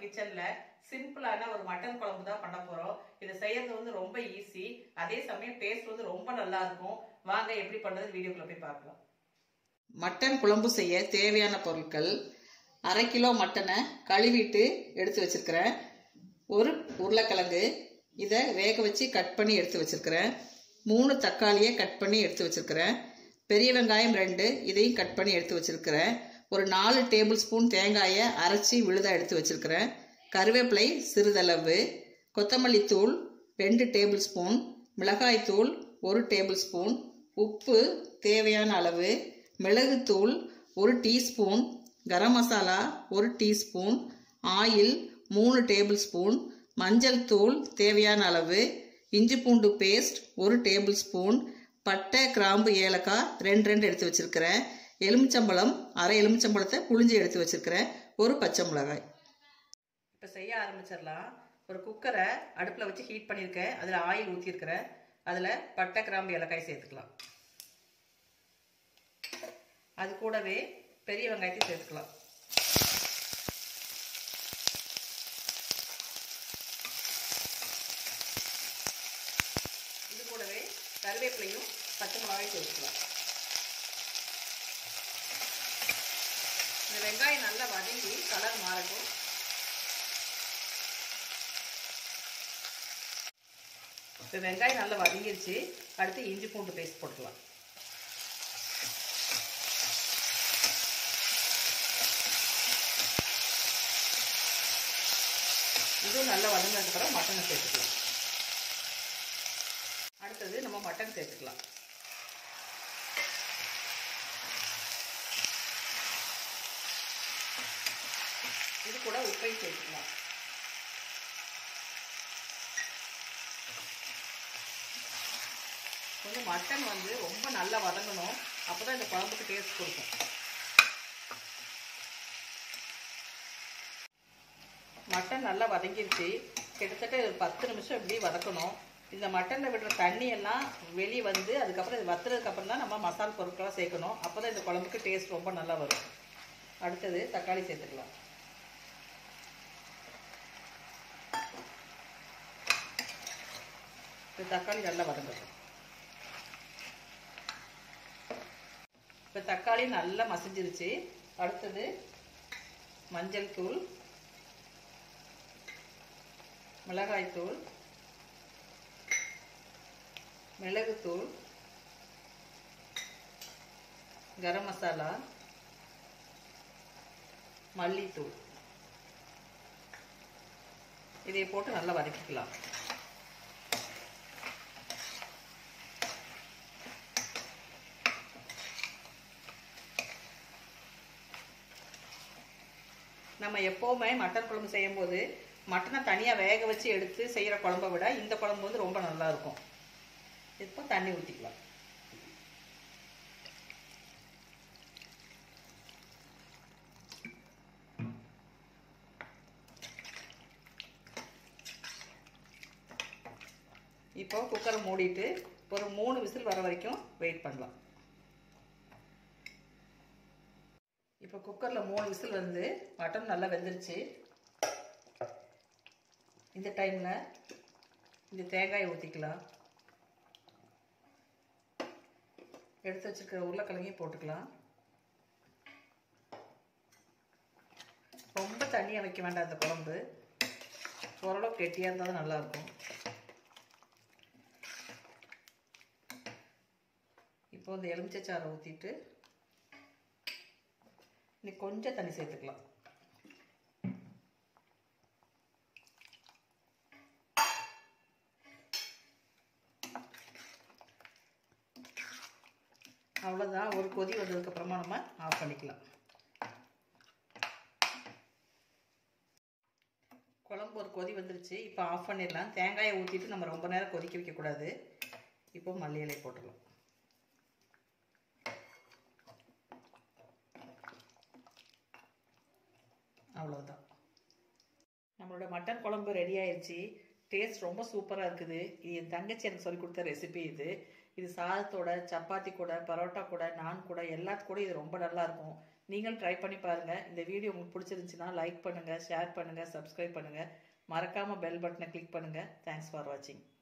கிச்சன்ல சிம்பிளான ஒரு மட்டன் குழம்பு தான் பண்ண போறோம் இதை செய்யறது வந்து ரொம்ப ஈஸி அதே சமயம் டேஸ்ட் வந்து ரொம்ப நல்லா இருக்கும் வாங்க எப்படி பண்றது வீடியோக்குள்ள போய் பார்க்கலாம் மட்டன் குழம்பு செய்ய தேவையான பொருட்கள் அரை கிலோ மட்டனை கழுவிட்டு எடுத்து வச்சிருக்கிறேன் ஒரு உருளைக்கிழங்கு இதை வேக வச்சு கட் பண்ணி எடுத்து வச்சிருக்கிறேன் மூணு தக்காளியை கட் பண்ணி எடுத்து வச்சிருக்கிறேன் பெரிய வெங்காயம் ரெண்டு இதையும் கட் பண்ணி எடுத்து வச்சிருக்கிறேன் ஒரு நாலு டேபிள் ஸ்பூன் தேங்காயை அரைச்சி விழுதா எடுத்து வச்சிருக்கிறேன் கருவேப்பிலை சிறிதளவு கொத்தமல்லி தூள் ரெண்டு டேபிள் ஸ்பூன் மிளகாய் தூள் ஒரு டேபிள் ஸ்பூன் உப்பு தேவையான அளவு மிளகுத்தூள் ஒரு டீஸ்பூன் கரம் மசாலா ஒரு டீஸ்பூன் ஆயில் மூணு டேபிள் ஸ்பூன் மஞ்சள் தூள் தேவையான அளவு இஞ்சி பூண்டு பேஸ்ட் ஒரு டேபிள் ஸ்பூன் பட்டை கிராம்பு ஏலக்காய் ரெண்டு ரெண்டு எடுத்து வச்சிருக்கிறேன் எலுமிச்சம்பழம் அரை எலுமிச்சம்பழத்தை புளிஞ்சு எடுத்து வச்சிருக்கிறேன் ஒரு பச்சை மிளகாய் இப்போ செய்ய ஆரம்பிச்சிடலாம் ஒரு குக்கரை அடுப்பில் வச்சு ஹீட் பண்ணியிருக்கேன் அதில் ஆயில் ஊற்றிருக்கிறேன் அதில் பட்டை கிராம்பு ஏலக்காய் சேர்த்துக்கலாம் அது கூடவே பெரிய வெங்காயத்தையும் சேர்த்துக்கலாம் இது கூடவே கருவேப்பிலையும் பச்சை மிளகாயும் சேர்த்துக்கலாம் இந்த வெங்காயம் நல்லா வதங்கி கலர் மாறட்டும் இப்போ வெங்காயம் நல்லா வதங்கிருச்சு அடுத்து இஞ்சி பூண்டு பேஸ்ட் போட்டுக்கலாம் இதுவும் நல்லா வதங்கினதுக்கப்புறம் மட்டனை சேர்த்துக்கலாம் அடுத்தது நம்ம மட்டன் சேர்த்துக்கலாம் இது கூட உப்பையும் சேர்த்துக்கலாம் கொஞ்சம் மட்டன் வந்து ரொம்ப நல்லா வதங்கணும் அப்போ தான் இந்த குழம்புக்கு டேஸ்ட் கொடுக்கும் மட்டன் நல்லா வதங்கிருச்சு கிட்டத்தட்ட ஒரு பத்து நிமிஷம் இப்படி வதக்கணும் இந்த மட்டனில் விடுற தண்ணி எல்லாம் வெளியே வந்து அதுக்கப்புறம் இது வத்துறதுக்கு அப்புறம் தான் நம்ம மசால் பொருட்களாக சேர்க்கணும் அப்போ தான் இந்த குழம்புக்கு டேஸ்ட் ரொம்ப நல்லா வரும் அடுத்தது தக்காளி சேர்த்துக்கலாம் இப்போ தக்காளி நல்லா வதங்கட்டும் இப்போ தக்காளி நல்லா மசிஞ்சிருச்சு அடுத்தது மஞ்சள் தூள் மிளகாய்த்தூள் மிளகுத்தூள் கரம் மசாலா மல்லித்தூள் இதை போட்டு நல்லா வதக்கிக்கலாம் நம்ம எப்போவுமே மட்டன் குழம்பு செய்யும்போது மட்டனை தனியாக வேக வச்சு எடுத்து செய்கிற குழம்பை விட இந்த குழம்பு வந்து ரொம்ப நல்லா இருக்கும் இப்போ தண்ணி ஊற்றிக்கலாம் இப்போ குக்கரை மூடிட்டு ஒரு மூணு விசில் வர வரைக்கும் வெயிட் பண்ணலாம் இப்போ குக்கரில் மூணு விசில் வந்து மட்டன் நல்லா வெந்துருச்சு இந்த டைமில் இந்த தேங்காயை ஊற்றிக்கலாம் எடுத்து வச்சுருக்கிற உருளைக்கிழங்கையும் போட்டுக்கலாம் ரொம்ப தண்ணியாக வைக்க வேண்டாம் அந்த குழம்பு ஓரளவு கெட்டியாக இருந்தால் தான் நல்லாயிருக்கும் இப்போ இந்த எலுமிச்சைச்சாரை ஊற்றிட்டு இன்னைக்கு கொஞ்சம் தண்ணி சேர்த்துக்கலாம் அவ்வளோதான் ஒரு கொதி வந்ததுக்கப்புறமா நம்ம ஆஃப் பண்ணிக்கலாம் குழம்பு ஒரு கொதி வந்துருச்சு இப்போ ஆஃப் பண்ணிடலாம் தேங்காயை ஊற்றிட்டு நம்ம ரொம்ப நேரம் கொதிக்க வைக்கக்கூடாது இப்போ மல்லி இலை போட்டுடலாம் அவ்வளோதான் நம்மளோட மட்டன் குழம்பு ரெடி ஆயிடுச்சு டேஸ்ட் ரொம்ப சூப்பராக இருக்குது இது என் தங்கச்சி எனக்கு சொல்லி கொடுத்த ரெசிபி இது இது சாதத்தோட சப்பாத்தி கூட பரோட்டா கூட நான் கூட எல்லாத்து கூட இது ரொம்ப நல்லா இருக்கும் நீங்களும் ட்ரை பண்ணி பாருங்க இந்த வீடியோ உங்களுக்கு பிடிச்சிருந்துச்சுன்னா லைக் பண்ணுங்க ஷேர் பண்ணுங்க சப்ஸ்கிரைப் பண்ணுங்க மறக்காம பெல் பட்டனை கிளிக் பண்ணுங்க தேங்க்ஸ் ஃபார் வாட்சிங்